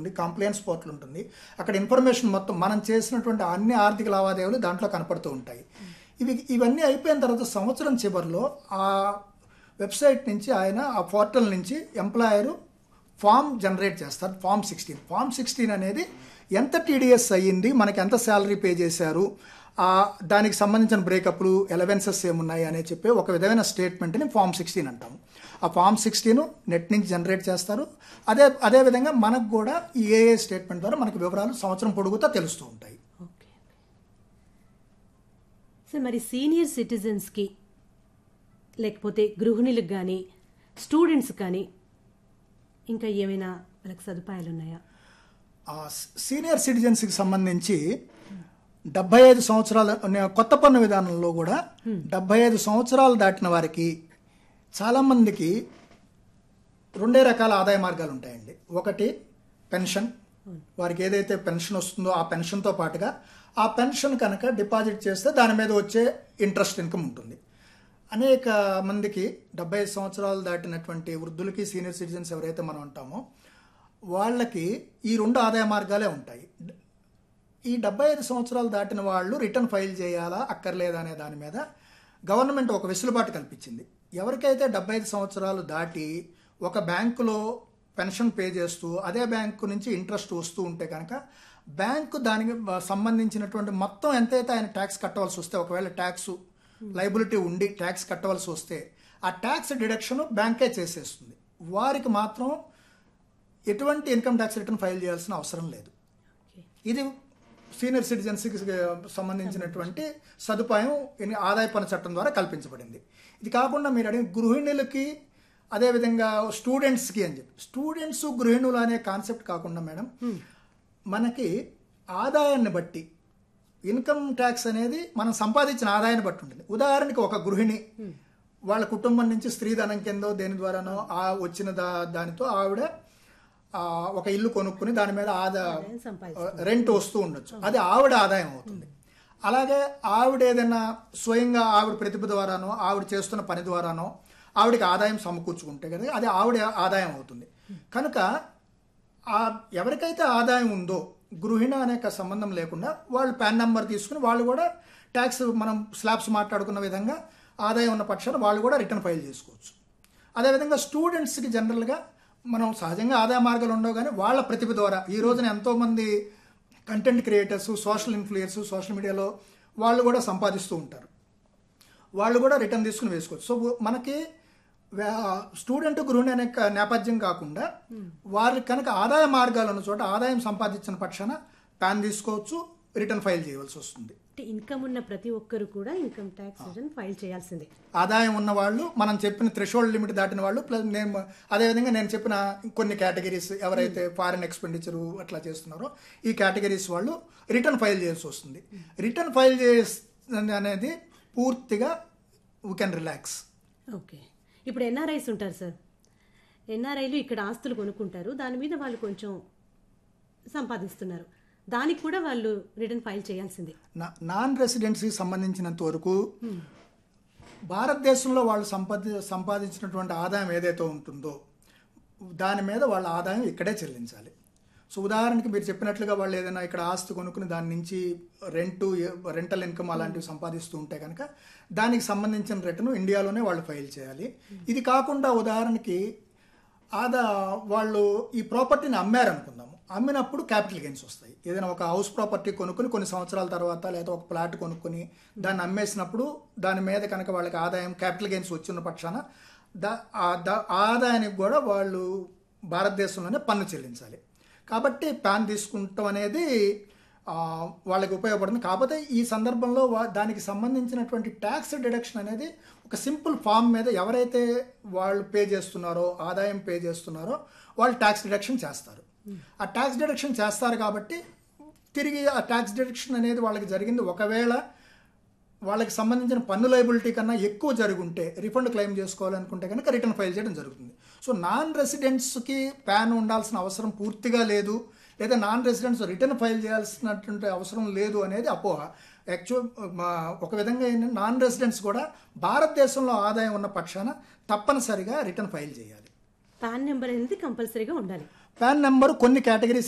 ఉంటుంది complaints portal ఉంటుంది అక్కడ ఇన్ఫర్మేషన్ మొత్తం మనం చేసినటువంటి అన్ని ఆర్థిక లావాదేవీలు దాంట్లో కనపడుతూ ఉంటాయి ఇవి ఇవన్నీ అయిపోయిన తర్వాత సంవత్సరం చివరిలో ఆ వెబ్సైట్ నుంచి ఆయన ఆ పోర్టల్ నుంచి ఎంప్లాయరు ఫామ్ జనరేట్ చేస్తారు ఫామ్ సిక్స్టీన్ ఫామ్ సిక్స్టీన్ అనేది ఎంత టీడీఎస్ అయ్యింది మనకి ఎంత శాలరీ పే చేశారు ఆ దానికి సంబంధించిన బ్రేకప్లు ఎలవెన్సెస్ ఏమున్నాయి అని చెప్పి ఒక విధమైన స్టేట్మెంట్ని ఫామ్ సిక్స్టీన్ అంటాము ఆ ఫామ్ సిక్స్టీన్ నెట్ నుంచి జనరేట్ చేస్తారు అదే అదే విధంగా మనకు కూడా ఈ ఏఏ స్టేట్మెంట్ ద్వారా మనకి వివరాలు సంవత్సరం పొడుగుతా తెలుస్తూ ఉంటాయి ఓకే సార్ మరి సీనియర్ సిటిజన్స్కి లేకపోతే గృహిణులకు కానీ స్టూడెంట్స్ కానీ ఇంకా ఏమైనా వాళ్ళకి సదుపాయాలు ఉన్నాయా ఆ సీనియర్ సిటిజన్స్కి సంబంధించి డెబ్బై ఐదు సంవత్సరాల నే- కొత్త పన్ను విధానంలో కూడా డెబ్బై ఐదు సంవత్సరాలు దాటిన వారికి చాలామందికి రెండే రకాల ఆదాయ మార్గాలు ఉంటాయండి ఒకటి పెన్షన్ వారికి ఏదైతే పెన్షన్ వస్తుందో ఆ పెన్షన్తో పాటుగా ఆ పెన్షన్ కనుక డిపాజిట్ చేస్తే దాని మీద వచ్చే ఇంట్రెస్ట్ ఇన్కమ్ ఉంటుంది అనేక మందికి డెబ్బై ఐదు సంవత్సరాలు దాటినటువంటి వృద్ధులకి సీనియర్ సిటిజన్స్ ఎవరైతే మనం అంటామో వాళ్ళకి ఈ రెండు ఆదాయ మార్గాలే ఉంటాయి ఈ డెబ్బై ఐదు సంవత్సరాలు దాటిన వాళ్ళు రిటర్న్ ఫైల్ చేయాలా అక్కర్లేదా అనే దాని మీద గవర్నమెంట్ ఒక వెసులుబాటు కల్పించింది ఎవరికైతే డెబ్బై ఐదు సంవత్సరాలు దాటి ఒక బ్యాంకులో పెన్షన్ పే చేస్తూ అదే బ్యాంకు నుంచి ఇంట్రెస్ట్ వస్తూ ఉంటే కనుక బ్యాంకు దానికి సంబంధించినటువంటి మొత్తం ఎంతైతే ఆయన ట్యాక్స్ కట్టవలసి వస్తే ఒకవేళ ట్యాక్స్ లైబిలిటీ ఉండి ట్యాక్స్ కట్టవలసి వస్తే ఆ ట్యాక్స్ డిడక్షన్ బ్యాంకే చేసేస్తుంది వారికి మాత్రం ఎటువంటి ఇన్కమ్ ట్యాక్స్ రిటర్న్ ఫైల్ చేయాల్సిన అవసరం లేదు ఓకే ఇది సీనియర్ సిటిజన్స్కి సంబంధించినటువంటి సదుపాయం ఈ ఆదాయ పన్ను చట్టం ద్వారా కల్పించబడింది ఇది కాకుండా మీరు అడిగిన గృహిణులకి అదేవిధంగా స్టూడెంట్స్కి అని చెప్పి స్టూడెంట్స్ గృహిణులు అనే కాన్సెప్ట్ కాకుండా మేడం మనకి ఆదాయాన్ని బట్టి ఇన్కమ్ ట్యాక్స్ అనేది మనం సంపాదించిన ఆదాయాన్ని బట్టి ఉంటుంది ఉదాహరణకి ఒక గృహిణి వాళ్ళ కుటుంబం నుంచి స్త్రీధనం కిందో దేని ద్వారానో ఆ వచ్చిన దా దానితో ఆవిడ ఆ, ఒక ఇల్లు కొనుక్కుని దాని మీద ఆదా సంపాదిస్తుంది రెంట్ వస్తూ ఉండొచ్చు అది ఆవిడ ఆదాయం అవుతుంది అలాగే ఆవిడ ఏదైనా స్వయంగా ఆవిడ ప్రతిభ ద్వారానో ఆవిడ చేస్తున్న పని ద్వారానో ఆవిడకి ఆదాయం సమకూర్చుకుంటే కదా అది ఆవిడ ఆదాయం అవుతుంది కనుక ఆ ఎవరికైతే ఆదాయం ఉందో గృహిణ అనే ఒక సంబంధం లేకుండా వాళ్ళు పాన్ నెంబర్ తీసుకుని వాళ్ళు కూడా ట్యాక్స్ మనం స్లాబ్స్ మాట్లాడుకున్న విధంగా ఆదాయం ఉన్న పక్షాన వాళ్ళు కూడా రిటర్న్ ఫైల్ చేసుకోవచ్చు అదేవిధంగా స్టూడెంట్స్కి జనరల్గా మనం సహజంగా ఆదాయ మార్గాలు ఉండవు కానీ వాళ్ళ ప్రతిభ ద్వారా ఈ రోజున ఎంతోమంది content creators social influencers social మీడియాలో వాళ్ళు కూడా సంపాదిస్తూ ఉంటారు వాళ్ళు కూడా రిటర్న్ తీసుకుని వేసుకోవచ్చు సో మనకి స్టూడెంట్ గృహిణి అనే క- నేపథ్యం కాకుండా వారికి కనుక ఆదాయ మార్గాలు ఉన్న చోట ఆదాయం సంపాదించిన పక్షాన ప్యాన్ తీసుకోవచ్చు రిటర్న్ ఫైల్ చేయవలసి వస్తుంది అంటే ఇన్కమ్ ఉన్న ప్రతి ఒక్కరు కూడా ఇన్కమ్ ట్యాక్స్ రిటర్న్ ఫైల్ చేయాల్సిందే ఆదాయం ఉన్న వాళ్ళు మనం చెప్పిన థ్రెషోల్డ్ లిమిట్ దాటిన వాళ్ళు ప్లస్ నేను అదేవిధంగా నేను చెప్పిన కొన్ని కేటగిరీస్ ఎవరైతే ఫారిన్ ఎక్స్పెండిచర్ అట్లా చేస్తున్నారో ఈ కేటగిరీస్ వాళ్ళు రిటర్న్ ఫైల్ చేయాల్సి వస్తుంది రిటర్న్ ఫైల్ చేసి అనేది పూర్తిగా వీ కెన్ రిలాక్స్ ఓకే ఇప్పుడు ఎన్ఆర్ఐస్ ఉంటారు సార్ ఎన్ఆర్ఐలు ఇక్కడ ఆస్తులు కొనుక్కుంటారు దాని మీద వాళ్ళు కొంచెం సంపాదిస్తున్నారు దానికి కూడా వాళ్ళు రిటర్న్ ఫైల్ చేయాల్సిందే నా- నాన్ రెసిడెన్సీకి సంబంధించినంత వరకు భారతదేశంలో వాళ్ళు సంపాది సంపాదించినటువంటి ఆదాయం ఏదైతే ఉంటుందో దాని మీద వాళ్ళ ఆదాయం ఇక్కడే చెల్లించాలి సో ఉదాహరణకి మీరు చెప్పినట్లుగా వాళ్ళు ఏదైనా ఇక్కడ ఆస్తి కొనుక్కుని దాని నుంచి రెంటు రెంటల్ ఇన్కమ్ అలాంటివి సంపాదిస్తూ ఉంటే కనుక దానికి సంబంధించిన రిటర్న్ ఇండియాలోనే వాళ్ళు ఫైల్ చేయాలి ఇది కాకుండా ఉదాహరణకి ఆదా వాళ్ళు ఈ ప్రాపర్టీని అమ్మారనుకుందాము అమ్మినప్పుడు క్యాపిటల్ గెయిన్స్ వస్తాయి ఏదైనా ఒక హౌస్ ప్రాపర్టీ కొనుక్కొని కొన్ని సంవత్సరాల తర్వాత లేదా ఒక ప్లాట్ కొనుక్కొని దాన్ని అమ్మేసినప్పుడు దాని మీద కనుక వాళ్ళకి ఆదాయం క్యాపిటల్ గెయిన్స్ వచ్చిన పక్షాన దా ఆ దా- ఆ ఆదాయానికి కూడా వాళ్ళు భారతదేశంలోనే పన్ను చెల్లించాలి కాబట్టి ప్యాన్ తీసుకుంటాం అనేది ఆ, వాళ్ళకి ఉపయోగపడుతుంది కాకపోతే ఈ సందర్భంలో వా- దానికి సంబంధించినటువంటి ట్యాక్స్ డిడక్షన్ అనేది ఒక సింపుల్ ఫామ్ మీద ఎవరైతే వాళ్ళు పే చేస్తున్నారో ఆదాయం పే చేస్తున్నారో వాళ్ళు ట్యాక్స్ డిడక్షన్ చేస్తారు ఆ ట్యాక్స్ డిడక్షన్ చేస్తారు కాబట్టి తిరిగి ఆ ట్యాక్స్ డిడక్షన్ అనేది వాళ్ళకి జరిగింది ఒకవేళ వాళ్ళకి సంబంధించిన పన్ను లైబిలిటీ కన్నా ఎక్కువ జరుగుంటే రిఫండ్ క్లెయిమ్ చేసుకోవాలనుకుంటే కనుక రిటర్న్ ఫైల్ చేయడం జరుగుతుంది సో నాన్ రెసిడెంట్స్కి ప్యాన్ ఉండాల్సిన అవసరం పూర్తిగా లేదు లేదా నాన్ రెసిడెంట్స్ రిటర్న్ ఫైల్ చేయాల్సినటువంటి అవసరం లేదు అనేది అపోహ యాక్చువల్ ఒక విధంగా ఏంటంటే నాన్ రెసిడెంట్స్ కూడా భారతదేశంలో ఆదాయం ఉన్న పక్షాన తప్పనిసరిగా రిటర్న్ ఫైల్ చేయాలి పాన్ నెంబర్ అనేది కంపల్సరీగా ఉండాలి పాన్ నెంబర్ కొన్ని కేటగిరీస్